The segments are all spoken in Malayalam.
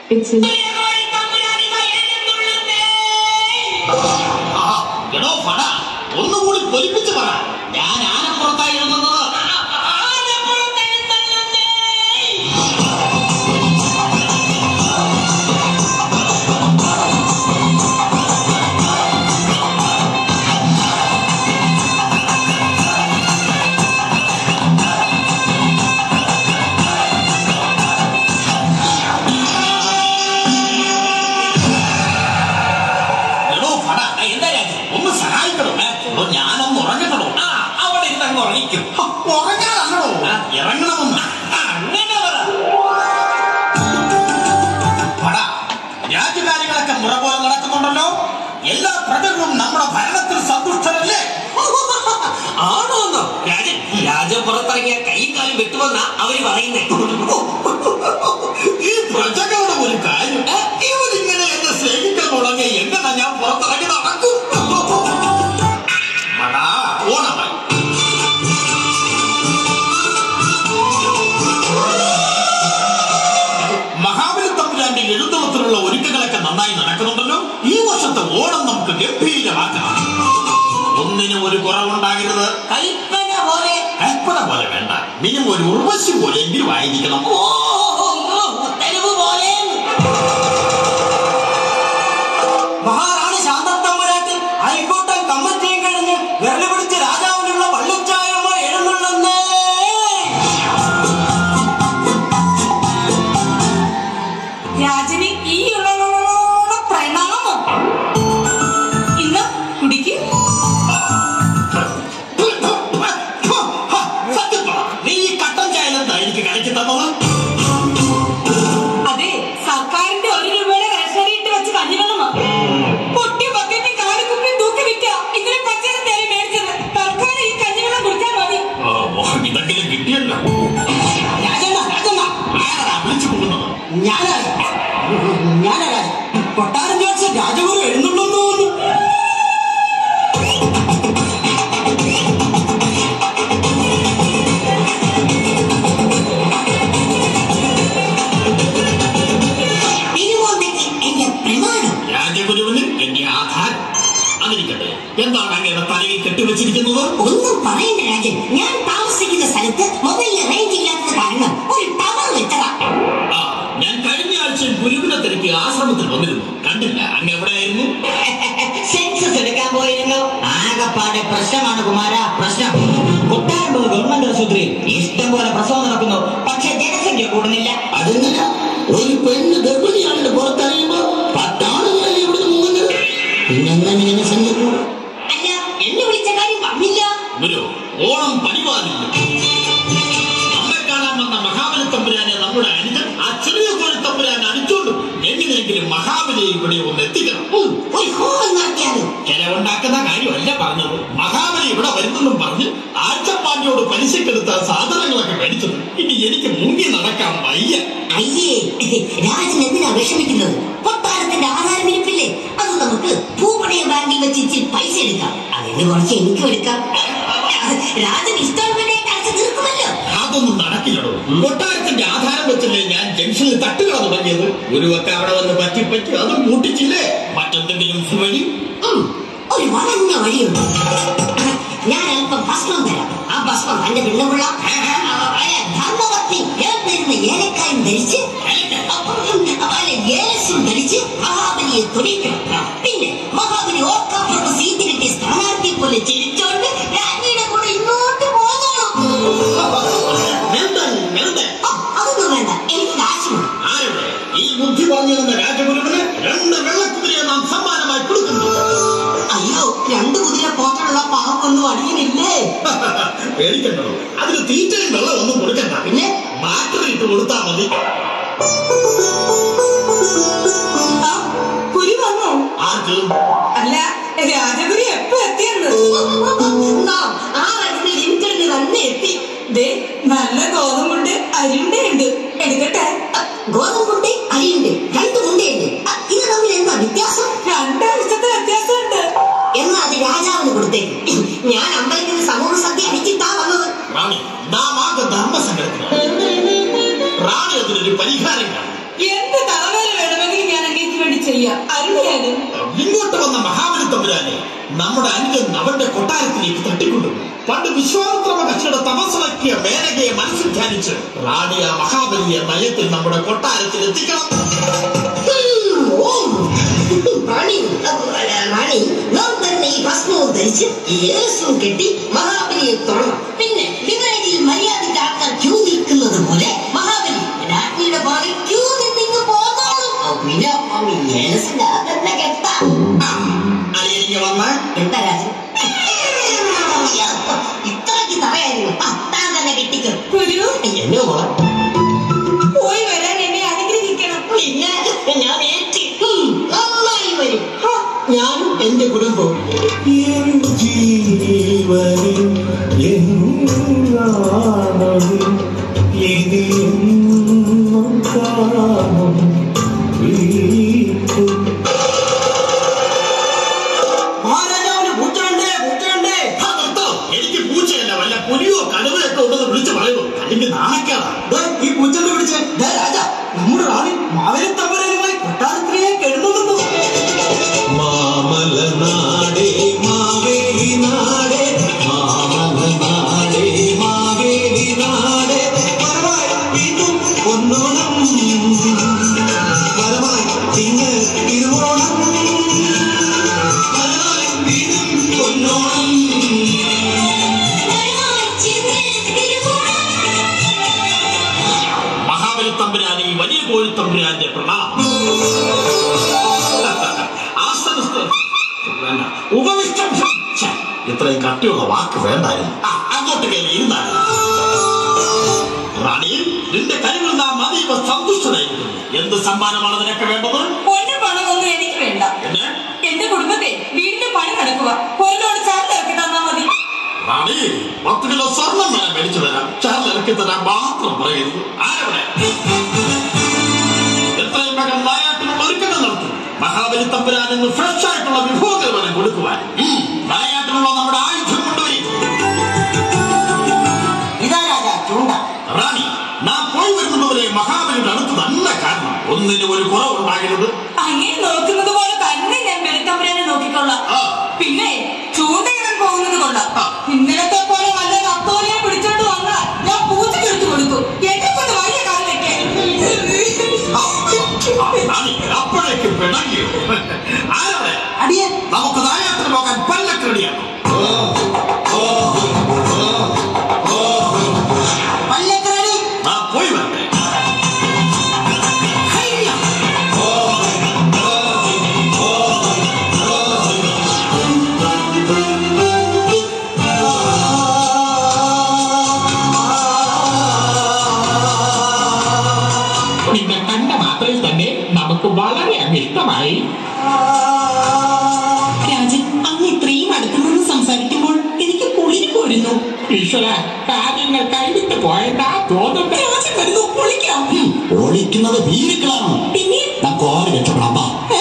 It's his ആ, എടോ പട ഒന്നുകൂടി പൊലിപ്പിച്ച് പറ ഞാൻ ആനപ്പുറത്തായി എഴുതുന്നത് എടോ പട എന്താ രാജ്യം ഒന്ന് സഹായിക്കണോ ഏ? ഓ, ഞാനൊന്ന് ഉറങ്ങട്ടോ ആ അവിടെ ഇരുന്നങ്ങ് ഉറങ്ങിക്കും ഉറങ്ങാനല്ലോ ഇറങ്ങണമെന്ന് ആ, അങ്ങനെ പറ പട രാജ്യകാര്യങ്ങളൊക്കെ മുറ പോലെ നടക്കുന്നുണ്ടല്ലോ എല്ലാ പ്രജകളും നമ്മുടെ ഭരണത്തിൽ സന്തുഷ്ടരല്ലേ ആണോന്നോ രാജൻ രാജൻ പുറത്തിറങ്ങിയ കൈയും കാലും വെട്ടുമെന്നാ അവര് പറയുന്നേ ഈ പ്രജകളുടെ ഒരു കാര്യം ഏ? ഇവരിങ്ങനെ എന്നെ സ്നേഹിക്കാൻ തുടങ്ങി എങ്ങനെ ഞാൻ പുറത്തിറങ്ങി നടക്കും പടാ, ഓണമായി മഹാബലി തമ്പുരാന്റെ എഴുന്നള്ളത്തിലുള്ള ഒരുക്കങ്ങളൊക്കെ നന്നായി നടക്കുന്നുണ്ടല്ലോ ഈ വർഷത്തെ ഓണം നമുക്ക് ഗംഭീരമാക്കണം ഒന്നിനും ഒരു കുറവുണ്ടാകരുത് കൽപ്പന പോലെ കൽപ്പന പോലെ വേണ്ട മിനിമം ഒരു ഉർവശി പോലെങ്കിലും ആയിരിക്കണം ഓ തെരുവ് പോലെ മഹാറാണി ശാന്തത്തമ്പുരാട്ട് ഹൈക്കോട്ടം കമ്മറ്റിയും കഴിഞ്ഞ് വിരല് പിടിച്ച് രാജാവിനുള്ള വള്ളിച്ചായമ്മ എഴുന്നള്ളുന്നേ രാജന് ഈ ഉള്ള പ്രണാമം ഇന്ന് കുടിക്ക് സത്യം പറ, നീ ഈ കട്ടൻ ചായ എന്താ എനിക്ക് കലക്കി തന്നത് അതെ സർക്കാരിന്റെ ഒരു രൂപയുടെ റേഷനറി ഇട്ട് വെച്ച് കഞ്ഞിവെള്ളമാ പൊട്ടി ബക്കറ്റ് കാലുകുപ്പി തൂക്കി വിറ്റ ഇതിനെ പച്ചരി തേരി മേടിച്ചത് തൽക്കാലം ഈ കഞ്ഞിവെള്ളം കുടിക്കാൻ മതി ഓ, ഓ, ഇതെങ്കിലും കിട്ടിയല്ലോ രാജണ്ണ രാജണ്ണ ആരാ വിളിച്ചു പോകുന്നത് ഞാനാ ഞാനാ കൊട്ടാരം ജോൺസൺ രാജഗുരു എഴുന്നള്ളുന്നു എന്റെ പ്രമാണം രാജഗുരുവിന് എന്റെ ആധാരം അതിരിക്കട്ടെ എന്താണ് അങ്ങയുടെ തലയിൽ കെട്ടിവെച്ചിരിക്കുന്നത് ഒന്നും പറയണ്ട രാജൻ ഞാൻ താമസിക്കുന്ന സ്ഥലത്ത് മൊബൈലിൽ റേഞ്ച് ഇല്ലാത്തത് കാരണം ഒരു ടവർ വെച്ചതാ ആ ഞാൻ കഴിഞ്ഞ ആഴ്ച ഗുരുവിനെ തിരക്കി ആശ്രമത്തിൽ വന്നിരുന്നു കണ്ടില്ല അങ്ങ് എവിടെയായിരുന്നു സെൻസസ് എടുക്കാൻ പോയിരുന്നു ആകപ്പാടെ പ്രശ്നമാണ് കുമാര പ്രശ്നം കൊട്ടാരം പോലെ ഗവൺമെന്റ് ആശുപത്രിയിൽ ഇഷ്ടം പോലെ പ്രസവം നടക്കുന്നു പക്ഷെ ജനസംഖ്യ കൂടുന്നില്ല അതെന്തിനാ ഒരു പെണ്ണ് ഗർഭിണിയാണെന്ന് പുറത്തറിയുമ്പോ പത്താളുകളല്ലേ ഇവിടെ മുങ്ങുന്നത് പിന്നെങ്ങനെ ഇങ്ങനെ സഞ്ചരിക്കും അല്ല എന്നെ വിളിച്ച കാര്യം പറഞ്ഞില്ല ഗുരു ഓണം പണിവാതില്ല നമ്മെ കാണാൻ വന്ന മഹാബലി തമ്പുരാനെ നമ്മുടെ അനുജൻ ആ ചെറിയ കോഴി തമ്പുരാൻ അടിച്ചോണ്ട് എങ്ങനെയെങ്കിലും മഹാബലിയെ ഇവിടെ ഒന്ന് എത്തിക്കണം ഉം, ഒരു ഹോമം നടത്തിയാലോ ചെലവുണ്ടാക്കുന്ന കാര്യമല്ല പറഞ്ഞത് മഹാബലി ഇവിടെ വരുന്നെന്നും പറഞ്ഞ് ആഴ്ചപ്പാണ്ടിയോട് പലിശക്കെടുത്ത സാധനങ്ങളൊക്കെ മേടിച്ചത് ഇനി എനിക്ക് മുങ്ങി നടക്കാൻ വയ്യ അയ്യേ രാജൻ എന്തിനാ വിഷമിക്കുന്നത് കൊട്ടാരത്തിന്റെ ആധാരമിരിപ്പില്ലേ അത് നമുക്ക് ഭൂപണയ ബാങ്കിൽ വെച്ച് ഇച്ചിരി പൈസ എടുക്കാം അതിന് കുറച്ച് എനിക്കും എടുക്കാം രാജൻ ഇഷ്ടമുള്ള അടച്ചു തീർക്കുമല്ലോ അതൊന്നും നടക്കില്ലടോ കൊട്ടാരത്തിന്റെ ആധാരം വെച്ചല്ലേ ഞാൻ ജംഗ്ഷനിൽ തട്ടുകട തുടങ്ങിയത് ഗുരുവൊക്കെ അവിടെ വന്ന് പറ്റി പറ്റി അതും കൂട്ടിച്ചില്ലേ മറ്റെന്തെങ്കിലും വഴി ഉം, ഒരു വളഞ്ഞ വഴിയുണ്ട് ഞാൻ അല്പം ഭസ്മം തരാം ആ ഭസ്മം തന്റെ പിള്ളമുള്ള ധർമ്മപത്നി ഏർന്നിരുന്ന ഏലക്കായും ധരിച്ച് അല്ല ഏലസും ധരിച്ച് മഹാബലിയെ തൊടിക്കണം പിന്നെ മഹാബലി ഓർക്കാപ്പുറത്ത് സീറ്റ് കിട്ടിയ സ്ഥാനാർത്ഥിയെ പോലെ ചിരിച്ചോണ്ട് രാജ്ഞിയുടെ കൂടെ ഇങ്ങോട്ട് പോകണം വേണ്ട വേണ്ട ആ, അതൊന്നും വേണ്ട എനിക്ക് കാശുണ്ട് ആരുടെ ഈ ബുദ്ധി പറഞ്ഞു തന്ന രാജഗുരുവിന് രണ്ട് വെള്ളക്കുതിരയെ നാം സമ്മാനമായി കൊടുക്കുന്നു അയ്യോ രണ്ട് കുതിര പോറ്റുള്ള പാവൊന്നും അടിയനില്ലേ പേടിക്കണ്ടോ അതിന് തീറ്റയും വെള്ളം ഒന്നും കൊടുക്കണ്ട പിന്നെ ബാറ്ററി ഇട്ട് കൊടുത്താൽ മതി ആ, പുലി വന്നോ ആർക്ക് അല്ല രാജഗുരു എപ്പോ എത്തിയെന്ന് നാം ആ വരുന്ന ലിമിറ്റഡിന് തന്നെ എത്തി ദേ നല്ല ഗോതമ്പുണ്ട് അരിയുണ്ടയുണ്ട് എടുക്കട്ടെ ഗോതമ്പുണ്ട് അരിയുണ്ട് രണ്ട് മുണ്ടയുണ്ട് ആ, ഇത് തമ്മിൽ എന്താ വ്യത്യാസം രണ്ടാഴ്ചത്തെ വ്യത്യാസമുണ്ട് എന്നാ അത് രാജാവിന് കൊടുത്തേക്ക് ഞാൻ അമ്പലത്തിൽ സമൂഹ സദ്യ അടിച്ചിട്ടാ വന്നത് റാണി നാം ആകെ ധർമ്മസങ്കടത്തിലാണ് റാണി അതിനൊരു പരിഹാരം കാണും എന്ത് തറ ശരിയാ അരുണിയാണ് ഇങ്ങോട്ട് വന്ന മഹാബലി തമ്പുരാനെ നമ്മുടെ അനുജൻ അവന്റെ കൊട്ടാരത്തിലേക്ക് തട്ടിക്കൊണ്ടുപോയി പണ്ട് വിശ്വാമിത്ര മഹർഷിയുടെ തപസ്സിളക്കിയ മേനകയെ മനസ്സിൽ ധ്യാനിച്ച് റാണിയ മഹാബലിയെ നയത്തിൽ നമ്മുടെ കൊട്ടാരത്തിൽ എത്തിക്കണം ഉം, ഓ. റാണി അല്ല, റാണി നാം തന്നെ ഈ ഭസ്മവും ധരിച്ച് ഈ ഏലസും കെട്ടി മഹാബലിയെ തൊഴണം പിന്നെ ഡിവൈഡിൽ മര്യാദയ്ക്ക് ആൾക്കാർ ക്യൂ നിൽക്കുന്നത് പോലെ മഹാബലി രാജ്ഞിയുടെ പുറകെ ക്യൂ നിന്നിങ്ങ് പോന്നോളും ഓ, പിന്നെ അപ്പം ഈ ഏലസിന്റെ അകത്തന്നെ കെട്ടാം അളിയനിക്ക് വന്ന് എന്താ രാജൻ ഇത്രയ്ക്ക് തറയായിരുന്നു ആ താൻ തന്നെ കെട്ടിക്കോ ഗുരു എന്നോ മോളെ പോയി വരാൻ എന്നെ അനുഗ്രഹിക്കണം പിന്നെ ഞാൻ ഏറ്റി ഉം, നന്നായി വരും ഹാ, ഞാനും എന്റെ കുടുംബവും എൻ ജീവനിൽ എന്നാണൊളി ഇനി എന്നും കാണും വീട്ടും മഹാരാജാവിന് പൂച്ചയുണ്ടേ പൂച്ചയുണ്ടേ "ഹാ, നിർത്തോ. എനിക്ക് പൂച്ചയല്ല വല്ല പുലിയോ കടുവയൊക്കെ ഉണ്ടെന്ന് വിളിച്ചു പറയുന്നു അല്ലെങ്കിൽ നാണക്കേടാ ദേ, ഈ പൂച്ചനെ പിടിച്ച് ദേ രാജ നമ്മുടെ റാണി മാവേലി തമ്പുരാനുമായി കൊട്ടാരത്തിലേക്ക് എഴുതുന്നു മാമല നാടേ മാവേലി നാടേ മാമല നാടേ മാവേലി നാടേ വരവായി വീണ്ടും ഒന്നോണം വരവായി തിങ്ങ് തിരുവോണം വരവായി വീണ്ടും ഒന്നോണം മഹാബലി തമ്പുരാനെ ഈ വലിയ കോഴി തമ്പുരാന്റെ പ്രണാമം ആസനസ്ഥ വേണ്ട. ഉപവിഷ്ടം ഛെ, ഇത്രയും കട്ടിയുള്ള വാക്ക് വേണ്ടായിരുന്നു ആ, അങ്ങോട്ട് കയറി ഇരുന്നാലും റാണി നിന്റെ കഴിവിൽ നാം അതീവ സന്തുഷ്ടനായിരിക്കുന്നു എന്ത് സമ്മാനമാണ് നിനക്ക് വേണ്ടത് പൊന്നും പണമൊന്നും എനിക്ക് വേണ്ട എന്നെ എന്റെ കുടുംബത്തെ വീടിന്റെ പണി നടക്കുക ഒരു ലോഡ് ചാർജ് ഇറക്കി തന്നാ മതി റാണി പത്ത് കിലോ സ്വർണം വേണം മേടിച്ചു തരാം ചാർജ് ഇറക്കി തരാൻ മാത്രം പറയരുത് ആരവിടെ എത്രയും വേഗം നായാട്ടിനുള്ള ഒരുക്കങ്ങൾ നടത്തും മഹാബലി തമ്പുരാൻ ഇന്ന് ഫ്രഷ് ആയിട്ടുള്ള വിഭവങ്ങൾ വേണം കൊടുക്കുവാൻ ഉം, നായാട്ടിനുള്ള നമ്മുടെ ആയുധം കൊണ്ടുവരും ഇതാ രാജ ചൂണ്ട റാണി നാം പോയി വരുന്നതുവരെ മഹാബലിയുടെ അടുത്ത് തന്നെ കാരണം ഒന്നിനും ഒരു കുറവുണ്ടാകരുത് അങ്ങനെ നോക്കുന്നത് പോലെ തന്നെ ഞാൻ വെളുത്തമ്പുരാനെ നോക്കിക്കൊള്ളാം ആ. പിന്നെ ചൂണ്ടയിടാൻ പോകുന്നത് കൊള്ളാം ആ. ഇന്നലത്തെ പോലെ വല്ല നത്തോലിയെ പിടിച്ചോണ്ട് വന്നാൽ ഞാൻ പൂച്ചയ്ക്ക് എടുത്തു കൊടുക്കും എന്നെ കൊണ്ട് വലിയ കാലിലേക്ക് ആ, ആ, റാണി അപ്പോഴേക്കും പിണങ്ങിയോ ആരവിടെ അടിയൻ നമുക്ക് നായാട്ടിന് പോകാൻ പല്ലക്ക് റെഡിയാണ് പല്ലക്കരടി നാം പോയി വരട്ടെ നിന്നെ കണ്ട മാത്രയിൽ തന്നെ നമുക്ക് വളരെ അങ്ങ് ഇഷ്ടമായി രാജൻ അങ്ങ് ഇത്രയും അടുത്തു നിന്ന് സംസാരിക്കുമ്പോൾ എനിക്ക് കുളിരി പോരുന്നു ഈശ്വര കാര്യങ്ങൾ കൈവിട്ട് പോയതാ തോന്നുന്നു രാജൻ വരുന്നു പൊളിക്കാം ഒളിക്കുന്നത് വീരുക്കളാണ് പിന്നെ നമുക്ക് ഓടി രക്ഷപ്പെടാം വാ. ഏ?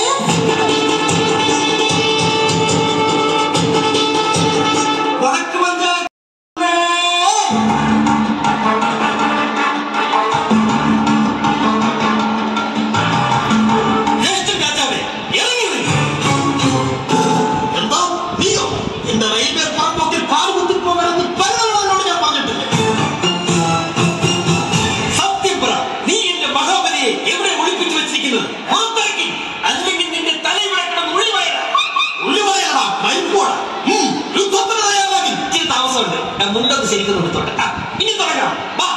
വടക്ക് പഞ്ചായത്ത് ജ്യേഷ്ഠ രാജാവേ, ഇറങ്ങി വരൂ. എന്താ നീയോ എന്റെ റെയിൽവേ പറമ്പൊക്കെ കാലുകുത്തി പോകരുത് പലതവണ ഞാൻ പറഞ്ഞിട്ടില്ലേ സത്യം പറ നീ എന്റെ മഹാബലിയെ എവിടെ ഒളിപ്പിച്ചു വെച്ചിരിക്കുന്നത് പുറത്തിറക്കി അല്ലെങ്കിൽ നിന്റെ തലയിൽ കിടന്ന് ഉള്ളിവയറ ഉള്ളിവയറ കൈപ്പോട യുദ്ധത്തിന് തയ്യാറാകി ഇച്ചിരി താമസമുണ്ട് ഞാൻ മുണ്ടൊന്ന് ശരിക്കും കൊടുത്തോട്ടെ ആ, ഇനി തുടങ്ങാം വാ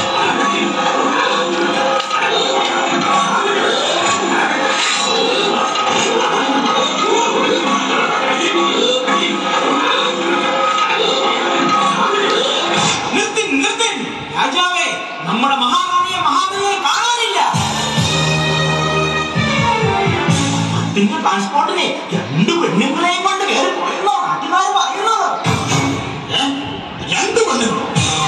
നിർത്തി നിർത്തി രാജാവേ നമ്മുടെ മഹാറാണിയെ മഹാബലിയെ കാണാനില്ല പിന്നെ ട്രാൻസ്പോർട്ടിനെ രണ്ട് പെണ്ണുങ്ങളെയും കൊണ്ട് കയറി പോയെന്നോ നാട്ടുകാർ പറയുന്നത് രണ്ട് പെണ്ണുങ്ങളോ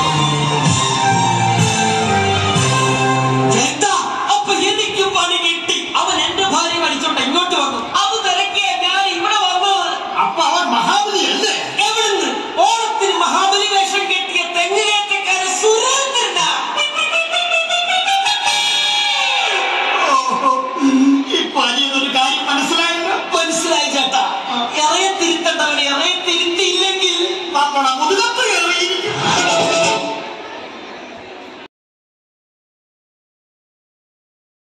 ചേട്ടാ അപ്പൊ എനിക്ക് പണി കിട്ടി അവൻ എന്റെ ഭാര്യ വലിച്ചോണ്ട് ഇങ്ങോട്ട് വന്നു അത് തിരക്കിയ ഞാൻ ഇവിടെ വന്നത് അപ്പൊ അവൻ മഹാബലി അല്ലേ എവിടുന്ന് ഓണത്തിന് മഹാബലി വേഷം കെട്ടിയ തെങ്ങിലേറ്റക്കാരൻ സുരേന്ദ്രനാ ഈ പനി എന്നൊരു കാര്യം മനസ്സിലായല്ലോ മനസ്സിലായി ചേട്ടാ ഇറയെ തിരുത്തേണ്ടവനെ ഇറയെ തിരുത്തിയില്ലെങ്കിൽ നമ്മുടെ